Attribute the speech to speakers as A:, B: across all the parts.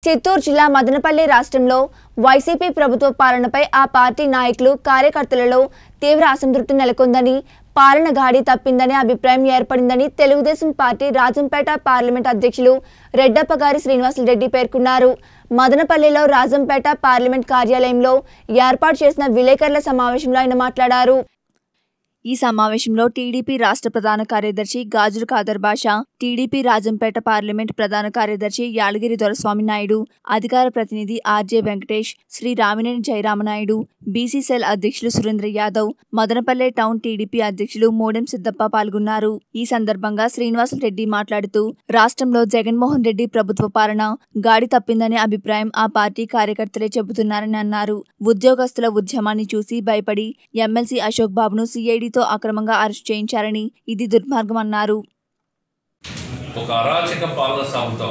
A: చిత్తూరు జిల్లా మదనపల్లి రాష్ట్రంలో వైసీపీ ప్రభుత్వ పాలనపై ఆ పార్టీ నాయకులు కార్యకర్తలలో తీవ్ర అసంతృప్తి నెలకొందని పాలన గాడి తప్పిందనే అభిప్రాయం ఏర్పడిందని తెలుగుదేశం పార్టీ రాజంపేట పార్లమెంట్ అధ్యక్షులు రెడ్డప్పగారి శ్రీనివాసులరెడ్డి పేర్కొన్నారు మదనపల్లిలో రాజంపేట పార్లమెంట్ కార్యాలయంలో ఏర్పాటు చేసిన విలేకరుల సమావేశంలో ఆయన మాట్లాడారు ఈ సమావేశంలో టీడీపీ రాష్ట్ర ప్రధాన కార్యదర్శి గాజుల ఖాదర్ బాషా టీడీపీ రాజంపేట పార్లమెంట్ ప్రధాన కార్యదర్శి యాలగిరి దొరస్వామి నాయుడు అధికార ప్రతినిధి RJ Venkatesh Shri Ramineni Jayaramanaidu BC cell అధ్యక్షులు సురేంద్ర యాదవ్ మదనపల్లె టౌన్ టీడీపీ అధ్యక్షులు మోడెం సిద్దప్ప పాల్గొన్నారు ఈ సందర్భంగా శ్రీనివాసులు రెడ్డి మాట్లాడుతూ రాష్ట్రంలో జగన్మోహన్ రెడ్డి ప్రభుత్వ పాలన గాడి తప్పిందనే అభిప్రాయం ఆ పార్టీ కార్యకర్తలే చెబుతున్నారని అన్నారు ఉద్యోగస్తుల ఉద్యమాన్ని చూసి భయపడి ఎమ్మెల్సీ అశోక్ బాబును సిఐడితో అక్రమంగా అరెస్ట్ చేయించారని ఇది దుర్మార్గం అన్నారు
B: ఒక అరాచక పాలన సాగుతాం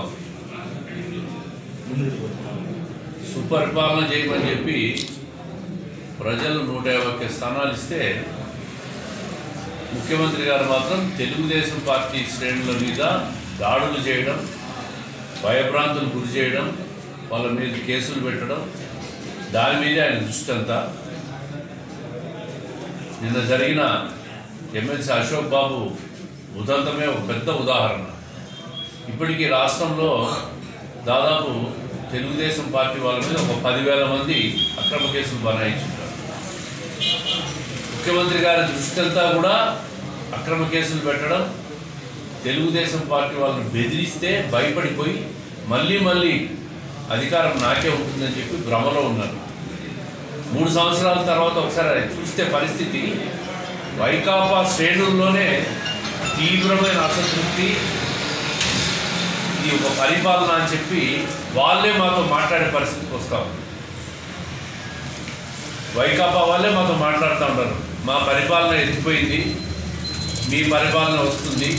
B: సుపరిపాలన చేయమని చెప్పి ప్రజలు నూట యాభై ఒక్క స్థానాలు ఇస్తే ముఖ్యమంత్రి గారు మాత్రం తెలుగుదేశం పార్టీ శ్రేణుల మీద దాడులు చేయడం భయభ్రాంతులు గురి చేయడం వాళ్ళ మీద కేసులు పెట్టడం దాని మీదే ఆయన దృష్టి అంతా నిన్న జరిగిన ఎమ్మెల్సీ అశోక్ బాబు ఉదంతమే ఒక పెద్ద ఉదాహరణ ఇప్పటికీ రాష్ట్రంలో దాదాపు తెలుగుదేశం పార్టీ వాళ్ళ మీద ఒక పదివేల మంది అక్రమ కేసులు బనాయించుంటారు ముఖ్యమంత్రి గారి దృష్టి అంతా కూడా అక్రమ కేసులు పెట్టడం తెలుగుదేశం పార్టీ వాళ్ళని బెదిరిస్తే భయపడిపోయి మళ్ళీ మళ్ళీ అధికారం నాకే ఉంటుందని చెప్పి భ్రమలో ఉన్నారు మూడు సంవత్సరాల తర్వాత ఒకసారి అది చూస్తే పరిస్థితి వైకాపా శ్రేణుల్లోనే తీవ్రమైన అసంతృప్తి ఇది ఒక పరిపాలన అని చెప్పి వాళ్ళే మాతో మాట్లాడే పరిస్థితికి వస్తాం వైకాపా వాళ్ళే మాతో మాట్లాడుతూ ఉంటారు మా పరిపాలన ఎత్తిపోయింది మీ పరిపాలన వస్తుంది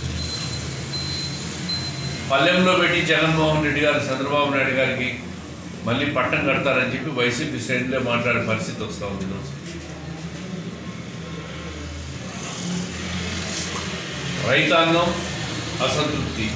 B: పల్లెంలో పెట్టి జగన్మోహన్ రెడ్డి గారు చంద్రబాబు నాయుడు గారికి మళ్ళీ పట్టం కడతారని చెప్పి వైసీపీ శ్రేణులే మాట్లాడే పరిస్థితి వస్తూ ఉంది ఈరోజు రైతాంగం అసంతృప్తి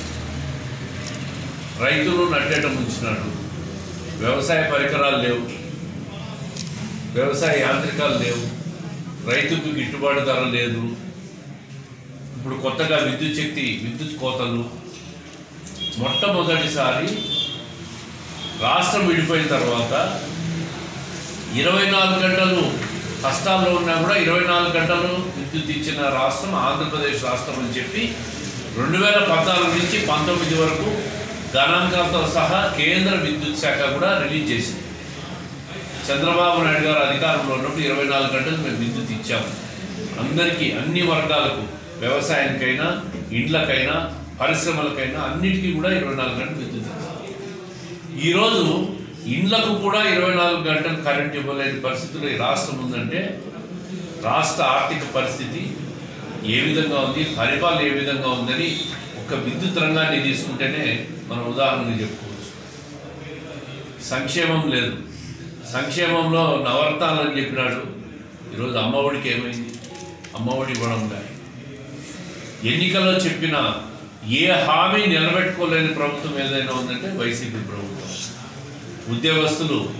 B: రైతులు నట్టేట ముంచినాడు వ్యవసాయ పరికరాలు లేవు వ్యవసాయ యాంత్రికాలు లేవు రైతుకు గిట్టుబాటు ధర లేదు ఇప్పుడు కొత్తగా విద్యుత్ శక్తి విద్యుత్ కోతలు మొట్టమొదటిసారి రాష్ట్రం విడిపోయిన తర్వాత ఇరవై నాలుగు గంటలు కష్టాల్లో ఉన్నా కూడా ఇరవై నాలుగు గంటలు విద్యుత్ ఇచ్చిన రాష్ట్రం ఆంధ్రప్రదేశ్ రాష్ట్రం అని చెప్పి రెండు వేల పద్నాలుగు నుంచి పంతొమ్మిది వరకు గణాంకాలతో సహా కేంద్ర విద్యుత్ శాఖ కూడా రిలీజ్ చేసింది చంద్రబాబు నాయుడు గారు అధికారంలో ఉన్నప్పుడు ఇరవై నాలుగు గంటలు మేము విద్యుత్ ఇచ్చాము అందరికీ అన్ని వర్గాలకు వ్యవసాయానికైనా ఇండ్లకైనా పరిశ్రమలకైనా అన్నిటికీ కూడా ఇరవై నాలుగు గంటలు విద్యుత్ ఇచ్చాము ఈరోజు ఇండ్లకు కూడా ఇరవై నాలుగు గంటలు కరెంట్ ఇవ్వలేని పరిస్థితుల్లో ఈ రాష్ట్రం ఉందంటే రాష్ట్ర ఆర్థిక పరిస్థితి ఏ విధంగా ఉంది పరిపాలన ఏ విధంగా ఉందని ఒక విద్యుత్ రంగాన్ని తీసుకుంటేనే మనం ఉదాహరణగా చెప్పుకోవచ్చు సంక్షేమం లేదు సంక్షేమంలో నవరత్నాలు అని చెప్పినాడు ఈరోజు అమ్మఒడికి ఏమైంది అమ్మఒడి ఇవ్వడం కానీ ఎన్నికల్లో చెప్పిన ఏ హామీ నిలబెట్టుకోలేని ప్రభుత్వం ఏదైనా ఉందంటే వైసీపీ ప్రభుత్వం ఉద్యోగస్తులు